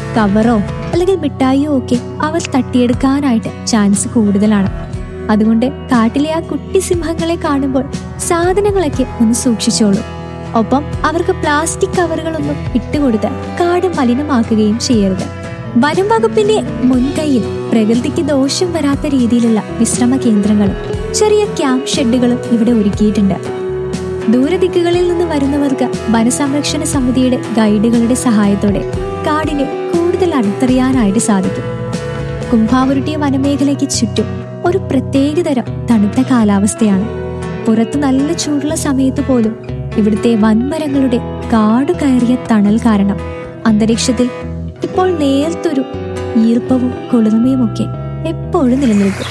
കവറോ അല്ലെങ്കിൽ മിഠായിയോ ഒക്കെ അവർ തട്ടിയെടുക്കാനായിട്ട് ചാൻസ് കൂടുതലാണ് അതുകൊണ്ട് കാട്ടിലെ ആ കുട്ടി സിംഹങ്ങളെ കാണുമ്പോൾ സാധനങ്ങളൊക്കെ ഒന്ന് സൂക്ഷിച്ചോളൂ ഒപ്പം അവർക്ക് പ്ലാസ്റ്റിക് കവറുകളൊന്നും ഇട്ടുകൊടുത്ത് കാട് മലിനമാക്കുകയും ചെയ്യരുത് വനം വകുപ്പിന്റെ മുൻകൈയിൽ പ്രകൃതിക്ക് ദോഷം വരാത്ത രീതിയിലുള്ള വിശ്രമ കേന്ദ്രങ്ങളും ചെറിയ ക്യാമ്പ് ഷെഡുകളും ഇവിടെ ഒരുക്കിയിട്ടുണ്ട് ദൂരദിക്കുകളിൽ നിന്ന് വരുന്നവർക്ക് വനസംരക്ഷണ സമിതിയുടെ ഗൈഡുകളുടെ സഹായത്തോടെ കാടിനെ കൂടുതൽ അടുത്തറിയാനായിട്ട് സാധിക്കും കുംഭാവുരുട്ടിയ വനമേഖലയ്ക്ക് ചുറ്റും ഒരു പ്രത്യേകതരം തണുത്ത കാലാവസ്ഥയാണ് പുറത്ത് നല്ല ചൂടുള്ള സമയത്ത് പോലും ഇവിടുത്തെ വൻമരങ്ങളുടെ കാടു കയറിയ തണൽ കാരണം അന്തരീക്ഷത്തിൽ ഇപ്പോൾ നേർത്തൊരു ഈർപ്പവും കുളിർമയുമൊക്കെ എപ്പോഴും നിലനിൽക്കും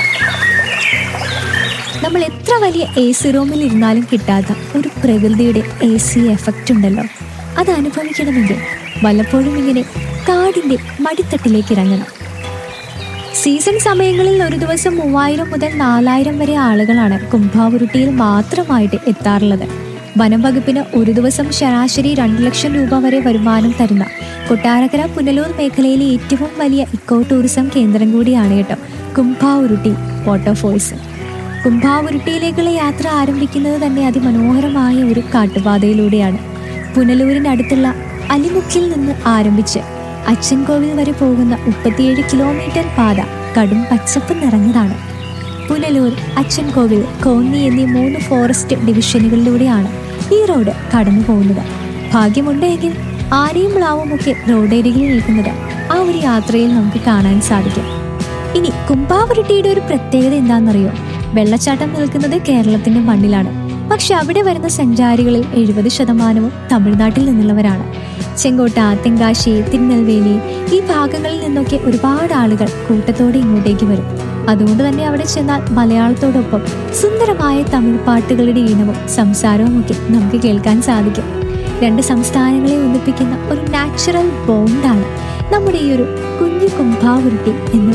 നമ്മൾ എത്ര വലിയ എ സി റൂമിൽ ഇരുന്നാലും കിട്ടാത്ത ഒരു പ്രകൃതിയുടെ എ സി എഫക്റ്റ് ഉണ്ടല്ലോ അത് അനുഭവിക്കണമെങ്കിൽ വല്ലപ്പോഴും ഇങ്ങനെ കാടിന്റെ മടിത്തട്ടിലേക്ക് ഇറങ്ങണം സീസൺ സമയങ്ങളിൽ ഒരു ദിവസം മൂവായിരം മുതൽ നാലായിരം വരെ ആളുകളാണ് കുംഭാവുരുട്ടിയിൽ മാത്രമായിട്ട് എത്താറുള്ളത് വനം വകുപ്പിന് ഒരു ദിവസം ശരാശരി രണ്ട് ലക്ഷം രൂപ വരെ വരുമാനം തരുന്ന കൊട്ടാരക്കര പുനലൂർ മേഖലയിലെ ഏറ്റവും വലിയ ഇക്കോ ടൂറിസം കേന്ദ്രം കൂടിയാണ് കേട്ടോ കുംഭാവുരുട്ടി വാട്ടർഫോൾസ് കുംഭാവുരുട്ടിയിലേക്കുള്ള യാത്ര ആരംഭിക്കുന്നത് തന്നെ അതിമനോഹരമായ ഒരു കാട്ടുപാതയിലൂടെയാണ് പുനലൂരിനടുത്തുള്ള അലിമുക്കിൽ നിന്ന് ആരംഭിച്ച് അച്ചൻകോവിൽ വരെ പോകുന്ന മുപ്പത്തിയേഴ് കിലോമീറ്റർ പാത കടും പച്ചപ്പ് നിറഞ്ഞതാണ് പുനലൂർ അച്ചൻകോവിൽ കോന്നി എന്നീ മൂന്ന് ഫോറസ്റ്റ് ഡിവിഷനുകളിലൂടെയാണ് ഈ റോഡ് കടന്നു പോകുന്നത് ഭാഗ്യമുണ്ടെങ്കിൽ ആനയും മ്ലാവും ഒക്കെ റോഡരികിൽ നിൽക്കുന്നത് ആ ഒരു യാത്രയിൽ നമുക്ക് കാണാൻ സാധിക്കും ഇനി കുംഭാവുരുട്ടിയുടെ ഒരു പ്രത്യേകത എന്താണെന്നറിയോ വെള്ളച്ചാട്ടം നിൽക്കുന്നത് കേരളത്തിന്റെ മണ്ണിലാണ് പക്ഷെ അവിടെ വരുന്ന സഞ്ചാരികളിൽ എഴുപത് ശതമാനവും തമിഴ്നാട്ടിൽ നിന്നുള്ളവരാണ് ചെങ്കോട്ട തെങ്കാശി തിരുനെൽവേലി ഈ ഭാഗങ്ങളിൽ നിന്നൊക്കെ ഒരുപാട് ആളുകൾ കൂട്ടത്തോടെ ഇങ്ങോട്ടേക്ക് വരും അതുകൊണ്ട് തന്നെ അവിടെ ചെന്നാൽ മലയാളത്തോടൊപ്പം സുന്ദരമായ തമിഴ് പാട്ടുകളുടെ ഈണവും സംസാരവും ഒക്കെ നമുക്ക് കേൾക്കാൻ സാധിക്കും രണ്ട് സംസ്ഥാനങ്ങളെ ഒന്നിപ്പിക്കുന്ന ഒരു നാച്ചുറൽ ബോണ്ടാണ് നമ്മുടെ ഈ ഒരു കുഞ്ഞു കുംഭാവുരുട്ടി എന്ന്